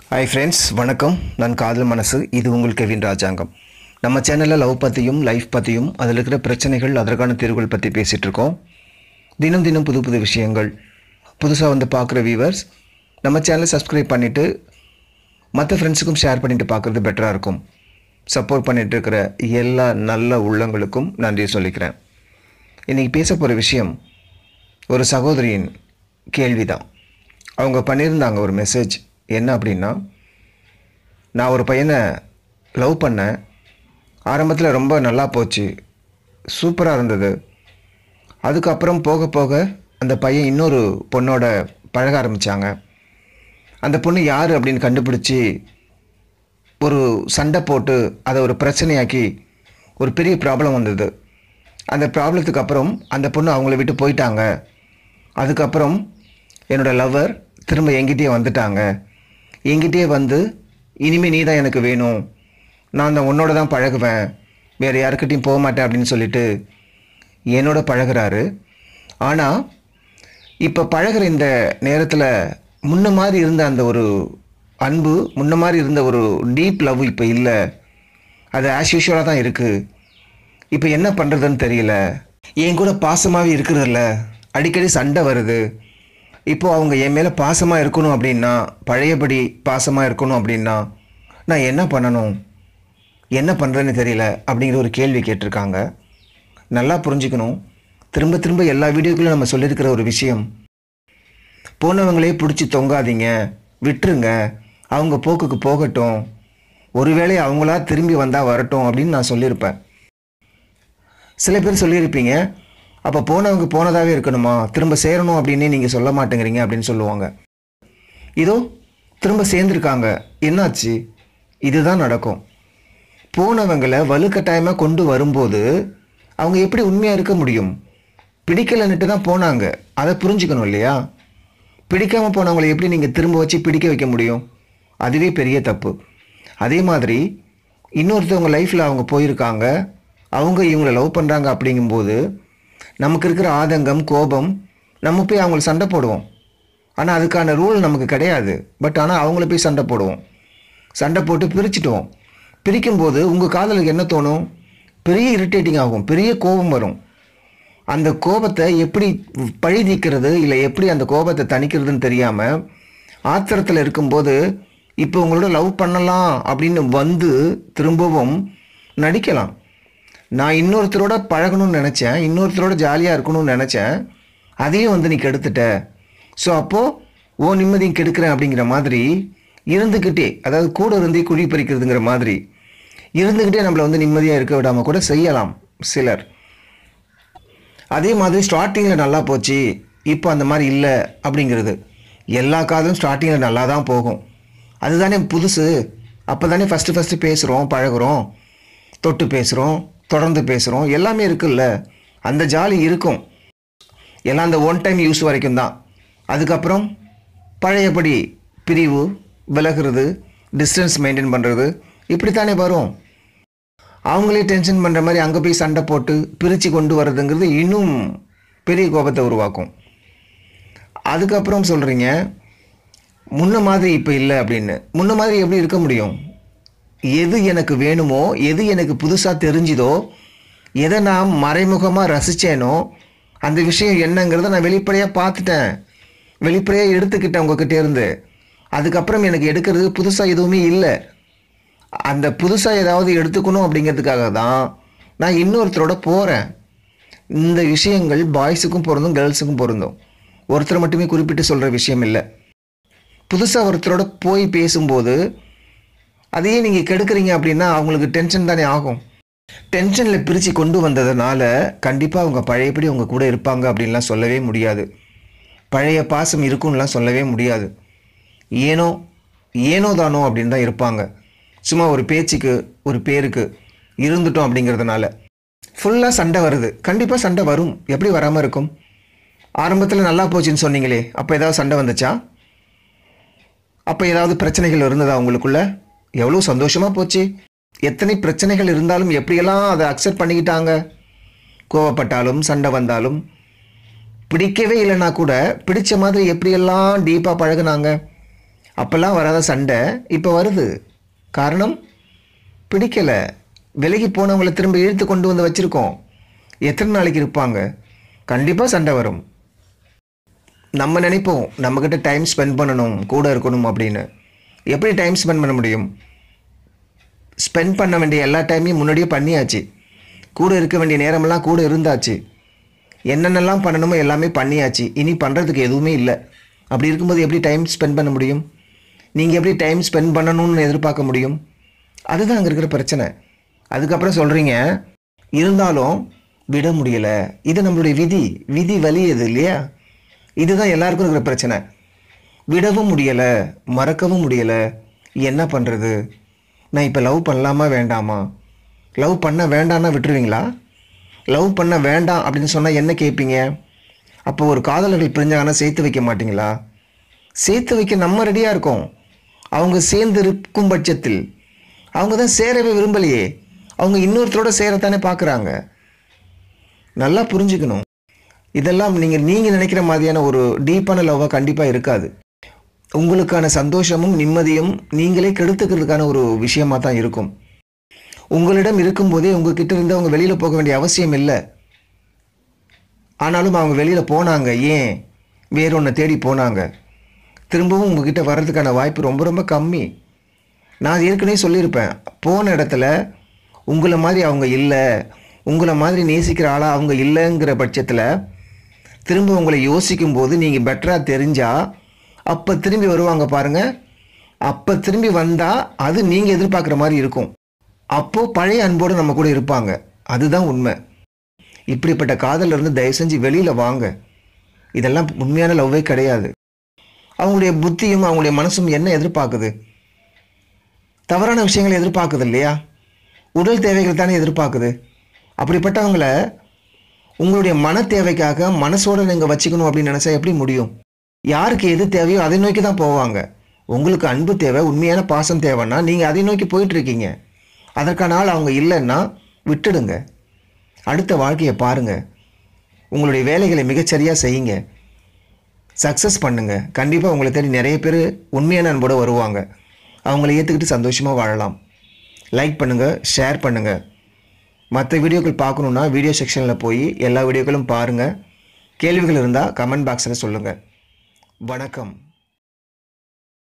hi friends வணக்கம் நான் காதல் மனசு இது உங்கள் கெவின் ராஜாங்கம் நம்ம சேனலில் லவ் பற்றியும் லைஃப் பற்றியும் அதில் இருக்கிற பிரச்சனைகள் அதற்கான தீர்வுகள் பற்றி பேசிகிட்டு இருக்கோம் தினம் தினம் புது புது விஷயங்கள் புதுசாக வந்து பார்க்குற வியூவர்ஸ் நம்ம சேனலை சப்ஸ்கிரைப் பண்ணிவிட்டு மற்ற ஃப்ரெண்ட்ஸுக்கும் ஷேர் பண்ணிட்டு பார்க்குறது பெட்டராக இருக்கும் சப்போர்ட் பண்ணிட்டு இருக்கிற எல்லா நல்ல உள்ளங்களுக்கும் நன்றி சொல்லிக்கிறேன் இன்றைக்கி பேச போகிற விஷயம் ஒரு சகோதரியின் கேள்விதான் அவங்க பண்ணியிருந்தாங்க ஒரு மெசேஜ் என்ன அப்படின்னா நான் ஒரு பையனை லவ் பண்ணேன் ஆரம்பத்தில் ரொம்ப நல்லா போச்சு சூப்பராக இருந்தது அதுக்கப்புறம் போக போக அந்த பையன் இன்னொரு பொண்ணோட பழக ஆரம்பித்தாங்க அந்த பொண்ணு யார் அப்படின்னு கண்டுபிடிச்சி ஒரு சண்டை போட்டு அதை ஒரு பிரச்சனையாக்கி ஒரு பெரிய ப்ராப்ளம் வந்தது அந்த ப்ராப்ளத்துக்கு அப்புறம் அந்த பொண்ணு அவங்கள விட்டு போயிட்டாங்க அதுக்கப்புறம் என்னோட லவ்வர் திரும்ப என்கிட்டயே வந்துட்டாங்க என்கிட்டயே வந்து இனிமேல் நீ தான் எனக்கு வேணும் நான் தான் உன்னோட தான் பழகுவேன் வேறு யாருக்கிட்டையும் போக மாட்டேன் அப்படின்னு சொல்லிட்டு என்னோட பழகுறாரு ஆனால் இப்போ பழகுற இந்த நேரத்தில் முன்ன மாதிரி இருந்த அந்த ஒரு அன்பு முன்ன மாதிரி இருந்த ஒரு டீப் லவ் இப்போ இல்லை அது ஆஸ் யூஷுவலாக தான் இருக்குது இப்போ என்ன பண்ணுறதுன்னு தெரியல என் கூட பாசமாகவே இருக்கிறதில்ல அடிக்கடி சண்டை வருது இப்போ அவங்க என் மேலே பாசமாக இருக்கணும் அப்படின்னா பழையபடி பாசமாக இருக்கணும் அப்படின்னா நான் என்ன பண்ணணும் என்ன பண்ணுறதுன்னு தெரியல அப்படிங்கிற ஒரு கேள்வி கேட்டிருக்காங்க நல்லா புரிஞ்சுக்கணும் திரும்ப திரும்ப எல்லா வீடியோக்குள்ளும் நம்ம சொல்லியிருக்கிற ஒரு விஷயம் போனவங்களே பிடிச்சி தொங்காதீங்க விட்டுருங்க அவங்க போக்குக்கு போகட்டும் ஒருவேளை அவங்களா திரும்பி வந்தால் வரட்டும் அப்படின்னு நான் சொல்லியிருப்பேன் சில பேர் சொல்லியிருப்பீங்க அப்போ போனவங்க போனதாகவே இருக்கணுமா திரும்ப சேரணும் அப்படின்னே நீங்கள் சொல்ல மாட்டேங்கிறீங்க அப்படின்னு சொல்லுவாங்க இதோ திரும்ப சேர்ந்துருக்காங்க என்னாச்சு இதுதான் நடக்கும் போனவங்களை வலுக்கட்டாயமாக கொண்டு வரும்போது அவங்க எப்படி உண்மையாக இருக்க முடியும் பிடிக்கலைன்னுட்டு தான் போனாங்க அதை புரிஞ்சுக்கணும் இல்லையா பிடிக்காமல் போனவங்களை எப்படி நீங்கள் திரும்ப வச்சு பிடிக்க வைக்க முடியும் அதுவே பெரிய தப்பு அதே மாதிரி இன்னொருத்தவங்க லைஃப்பில் அவங்க போயிருக்காங்க அவங்க இவங்கள லவ் பண்ணுறாங்க அப்படிங்கும்போது நமக்கு இருக்கிற ஆதங்கம் கோபம் நம்ம போய் அவங்கள சண்டை போடுவோம் ஆனால் அதுக்கான ரூல் நமக்கு கிடையாது பட் ஆனால் அவங்கள போய் சண்டை போடுவோம் சண்டை போட்டு பிரிச்சுட்டுவோம் பிரிக்கும்போது உங்கள் காதலுக்கு என்ன தோணும் பெரிய இரிட்டேட்டிங் ஆகும் பெரிய கோபம் வரும் அந்த கோபத்தை எப்படி பழி நீக்கிறது இல்லை எப்படி அந்த கோபத்தை தணிக்கிறதுன்னு தெரியாமல் ஆத்திரத்தில் இருக்கும்போது இப்போ உங்களோட லவ் பண்ணலாம் அப்படின்னு வந்து திரும்பவும் நடிக்கலாம் நான் இன்னொருத்தரோட பழகணும்னு நினச்சேன் இன்னொருத்தரோட ஜாலியாக இருக்கணும்னு நினச்சேன் அதையும் வந்து நீ கெடுத்துட்ட ஸோ அப்போது ஓ நிம்மதியும் கெடுக்கிறேன் அப்படிங்கிற மாதிரி இருந்துக்கிட்டே அதாவது கூட இருந்தே குழி பறிக்கிறதுங்கிற மாதிரி இருந்துக்கிட்டே நம்மளை வந்து நிம்மதியாக இருக்க விடாமல் கூட செய்யலாம் சிலர் அதே மாதிரி ஸ்டார்டிங்கில் நல்லா போச்சு இப்போ அந்த மாதிரி இல்லை அப்படிங்கிறது எல்லா காதலும் ஸ்டார்டிங்கில் நல்லா தான் போகும் அதுதானே புதுசு அப்போ தானே ஃபஸ்ட்டு ஃபஸ்ட்டு பேசுகிறோம் பழகுறோம் தொட்டு பேசுகிறோம் தொடர்ந்து பேசுகிறோம் எல்லாமே இருக்குல்ல அந்த ஜாலி இருக்கும் எல்லாம் அந்த ஒன் டைம் யூஸ் வரைக்கும் தான் அதுக்கப்புறம் பழையபடி பிரிவு விலகிறது டிஸ்டன்ஸ் மெயின்டைன் பண்ணுறது இப்படித்தானே வரும் அவங்களே டென்ஷன் பண்ணுற மாதிரி அங்கே போய் சண்டை போட்டு பிரித்து கொண்டு வர்றதுங்கிறது இன்னும் பெரிய கோபத்தை உருவாக்கும் அதுக்கப்புறம் சொல்கிறீங்க முன்ன மாதிரி இப்போ இல்லை அப்படின்னு முன்ன மாதிரி எப்படி இருக்க முடியும் எது எனக்கு வேணுமோ எது எனக்கு புதுசாக தெரிஞ்சுதோ எதை நான் மறைமுகமாக ரசித்தேனோ அந்த விஷயம் என்னங்கிறத நான் வெளிப்படையாக பார்த்துட்டேன் வெளிப்படையாக எடுத்துக்கிட்டேன் உங்ககிட்ட இருந்து அதுக்கப்புறம் எனக்கு எடுக்கிறது புதுசாக எதுவுமே இல்லை அந்த புதுசாக ஏதாவது எடுத்துக்கணும் அப்படிங்கிறதுக்காக தான் நான் இன்னொருத்தரோட போகிறேன் இந்த விஷயங்கள் பாய்ஸுக்கும் பொருந்தும் கேர்ள்ஸுக்கும் பொருந்தும் ஒருத்தர் மட்டுமே குறிப்பிட்டு சொல்கிற விஷயம் இல்லை புதுசாக ஒருத்தரோட போய் பேசும்போது அதையே நீங்கள் கெடுக்குறீங்க அப்படின்னா அவங்களுக்கு டென்ஷன் தானே ஆகும் டென்ஷனில் பிரித்து கொண்டு வந்ததுனால கண்டிப்பாக அவங்க பழையபடி அவங்க கூட இருப்பாங்க அப்படின்லாம் சொல்லவே முடியாது பழைய பாசம் இருக்கும்லாம் சொல்லவே முடியாது ஏனோ ஏனோ தானோ அப்படின்னு தான் இருப்பாங்க சும்மா ஒரு பேச்சுக்கு ஒரு பேருக்கு இருந்துட்டோம் அப்படிங்கிறதுனால ஃபுல்லாக சண்டை வருது கண்டிப்பாக சண்டை வரும் எப்படி வராமல் இருக்கும் ஆரம்பத்தில் நல்லா போச்சுன்னு சொன்னீங்களே அப்போ ஏதாவது சண்டை வந்துச்சா அப்போ ஏதாவது பிரச்சனைகள் இருந்ததா உங்களுக்குள்ள எவ்வளோ சந்தோஷமாக போச்சு எத்தனை பிரச்சனைகள் இருந்தாலும் எப்படியெல்லாம் அதை அக்செப்ட் பண்ணிக்கிட்டாங்க கோவப்பட்டாலும் சண்டை வந்தாலும் பிடிக்கவே இல்லைன்னா கூட பிடிச்ச மாதிரி எப்படியெல்லாம் டீப்பாக பழகுனாங்க அப்போல்லாம் வராத சண்டை இப்போ வருது காரணம் பிடிக்கலை விலகி போனவங்கள திரும்ப இழுத்து கொண்டு வந்து வச்சுருக்கோம் எத்தனை நாளைக்கு இருப்பாங்க கண்டிப்பாக சண்டை வரும் நம்ம நினைப்போம் நம்மக்கிட்ட டைம் ஸ்பெண்ட் பண்ணணும் கூட இருக்கணும் அப்படின்னு எப்படி டைம் ஸ்பெண்ட் பண்ண முடியும் ஸ்பெண்ட் பண்ண வேண்டிய எல்லா டைமையும் முன்னாடியே பண்ணியாச்சு கூட இருக்க வேண்டிய நேரமெல்லாம் கூட இருந்தாச்சு என்னென்னலாம் பண்ணணுமோ எல்லாமே பண்ணியாச்சு இனி பண்ணுறதுக்கு எதுவுமே இல்லை அப்படி இருக்கும்போது எப்படி டைம் ஸ்பெண்ட் பண்ண முடியும் நீங்கள் எப்படி டைம் ஸ்பெண்ட் பண்ணணும்னு எதிர்பார்க்க முடியும் அதுதான் அங்கே இருக்கிற பிரச்சனை அதுக்கப்புறம் சொல்கிறீங்க இருந்தாலும் விட முடியலை இது நம்மளுடைய விதி விதி வலி இது இல்லையா இதுதான் எல்லாருக்கும் இருக்கிற பிரச்சனை விடவும் முடியலை மறக்கவும் முடியலை என்ன பண்ணுறது நான் இப்போ லவ் பண்ணலாமா வேண்டாமா லவ் பண்ண வேண்டாம்னா விட்டுருவீங்களா லவ் பண்ண வேண்டாம் அப்படின்னு சொன்னால் என்ன கேட்பீங்க அப்போ ஒரு காதலர்கள் பிரிஞ்சாங்கன்னா சேர்த்து வைக்க மாட்டீங்களா சேர்த்து வைக்க நம்ம ரெடியாக இருக்கோம் அவங்க சேர்ந்து இருக்கும் பட்சத்தில் அவங்க தான் சேரவே விரும்பலையே அவங்க இன்னொருத்தரோட சேரத்தானே பார்க்குறாங்க நல்லா புரிஞ்சுக்கணும் இதெல்லாம் நீங்கள் நீங்கள் நினைக்கிற மாதிரியான ஒரு டீப்பான லவ்வாக கண்டிப்பாக இருக்காது உங்களுக்கான சந்தோஷமும் நிம்மதியும் நீங்களே கெடுத்துக்கிறதுக்கான ஒரு விஷயமா தான் இருக்கும் உங்களிடம் இருக்கும்போதே உங்ககிட்ட இருந்து அவங்க வெளியில் போக வேண்டிய அவசியம் இல்லை ஆனாலும் அவங்க வெளியில் போனாங்க ஏன் வேறொன்றை தேடி போனாங்க திரும்பவும் உங்ககிட்ட வர்றதுக்கான வாய்ப்பு ரொம்ப ரொம்ப கம்மி நான் ஏற்கனவே சொல்லியிருப்பேன் போன இடத்துல உங்களை மாதிரி அவங்க இல்லை உங்களை மாதிரி நேசிக்கிற ஆளாக அவங்க இல்லைங்கிற பட்சத்தில் திரும்ப உங்களை யோசிக்கும் போது நீங்கள் பெட்டராக தெரிஞ்சால் அப்போ திரும்பி வருவாங்க பாருங்கள் அப்போ திரும்பி வந்தால் அது நீங்கள் எதிர்பார்க்குற மாதிரி இருக்கும் அப்போது பழைய அன்போடு நம்ம கூட இருப்பாங்க அதுதான் உண்மை இப்படிப்பட்ட காதல்ல இருந்து தயவு செஞ்சு வெளியில் வாங்க இதெல்லாம் உண்மையான லவ்வே கிடையாது அவங்களுடைய புத்தியும் அவங்களுடைய மனசும் என்ன எதிர்பார்க்குது தவறான விஷயங்களை எதிர்பார்க்குது இல்லையா உடல் தேவைகள் தானே எதிர்பார்க்குது அப்படிப்பட்டவங்கள உங்களுடைய மன தேவைக்காக மனசோட நீங்கள் வச்சுக்கணும் அப்படின்னு நினச்சா எப்படி முடியும் யாருக்கு எது தேவையோ அதை நோக்கி தான் போவாங்க உங்களுக்கு அன்பு தேவை உண்மையான பாசம் தேவைன்னா நீங்கள் அதை நோக்கி போயிட்டு இருக்கீங்க அதற்கான ஆள் அவங்க இல்லைன்னா விட்டுடுங்க அடுத்த வாழ்க்கையை பாருங்க உங்களுடைய வேலைகளை மிகச்சரியாக செய்யுங்க சக்ஸஸ் பண்ணுங்க கண்டிப்பாக உங்களை தேடி நிறைய பேர் உண்மையான அன்போடு வருவாங்க அவங்கள ஏற்றுக்கிட்டு சந்தோஷமாக வாழலாம் லைக் பண்ணுங்கள் ஷேர் பண்ணுங்கள் மற்ற வீடியோக்கள் பார்க்கணுன்னா வீடியோ செக்ஷனில் போய் எல்லா வீடியோக்களும் பாருங்கள் கேள்விகள் இருந்தால் கமெண்ட் பாக்ஸில் சொல்லுங்கள் வணக்கம்